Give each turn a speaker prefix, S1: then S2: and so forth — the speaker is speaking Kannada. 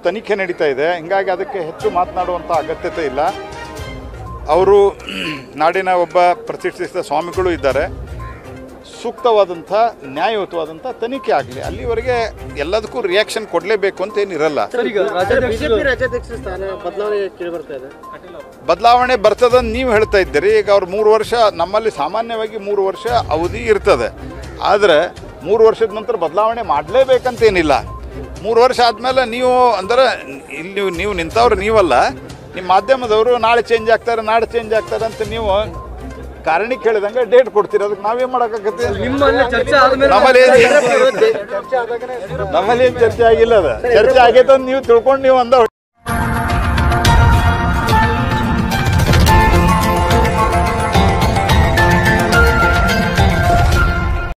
S1: ತನಿಖೆ ನಡೀತಾ ಇದೆ ಹಿಂಗಾಗಿ ಅದಕ್ಕೆ ಹೆಚ್ಚು ಮಾತನಾಡುವಂಥ ಅಗತ್ಯತೆ ಇಲ್ಲ ಅವರು ನಾಡಿನ ಒಬ್ಬ ಪ್ರತಿಷ್ಠಿತ ಸ್ವಾಮಿಗಳು ಇದ್ದಾರೆ ಸೂಕ್ತವಾದಂಥ ನ್ಯಾಯಯುತವಾದಂಥ ತನಿಖೆ ಆಗಲಿ ಅಲ್ಲಿವರೆಗೆ ಎಲ್ಲದಕ್ಕೂ ರಿಯಾಕ್ಷನ್ ಕೊಡಲೇಬೇಕು ಅಂತ ಏನಿರಲ್ಲ
S2: ಸರ್ ಈಗ
S3: ಬಿಜೆಪಿ ರಾಜ್ಯಾಧ್ಯಕ್ಷ ಸ್ಥಾನ ಬದಲಾವಣೆ ಕೇಳಿ ಬರ್ತಾ ಇದೆ
S1: ಬದಲಾವಣೆ ಬರ್ತದಂತ ನೀವು ಹೇಳ್ತಾ ಇದ್ದೀರಿ ಈಗ ಅವ್ರು ಮೂರು ವರ್ಷ ನಮ್ಮಲ್ಲಿ ಸಾಮಾನ್ಯವಾಗಿ ಮೂರು ವರ್ಷ ಅವಧಿ ಇರ್ತದೆ ಆದರೆ ಮೂರು ವರ್ಷದ ನಂತರ ಬದಲಾವಣೆ ಮಾಡಲೇಬೇಕಂತೇನಿಲ್ಲ ಮೂರು ವರ್ಷ ಆದಮೇಲೆ ನೀವು ಅಂದ್ರೆ ಇಲ್ಲಿ ನೀವು ನೀವು ನಿಂತವ್ರು ನೀವಲ್ಲ ನಿಮ್ಮ ಮಾಧ್ಯಮದವರು ನಾಳೆ ಚೇಂಜ್ ಆಗ್ತಾರೆ ನಾಳೆ ಚೇಂಜ್ ಆಗ್ತಾರೆ ಅಂತ ನೀವು ಕಾರಣಕ್ಕೆ ಹೇಳಿದಂಗೆ ಡೇಟ್ ಕೊಡ್ತೀರಿ ಅದಕ್ಕೆ ನಾವೇನು ಮಾಡೋಕ್ಕಾಗತ್ತೆ
S2: ನಿಮ್ಮಲ್ಲಿ ಚರ್ಚೆ ಆದ್ಮೇಲೆ
S1: ನಮ್ಮಲ್ಲಿ ಏನ್- ನಮ್ಮಲ್ಲಿ ಏನು ಚರ್ಚೆ ಆಗಿಲ್ಲ ಅದ ಚರ್ಚೆ ಆಗೈತೆ ಅಂತ ನೀವು ತಿಳ್ಕೊಂಡು ನೀವು ಅಂದ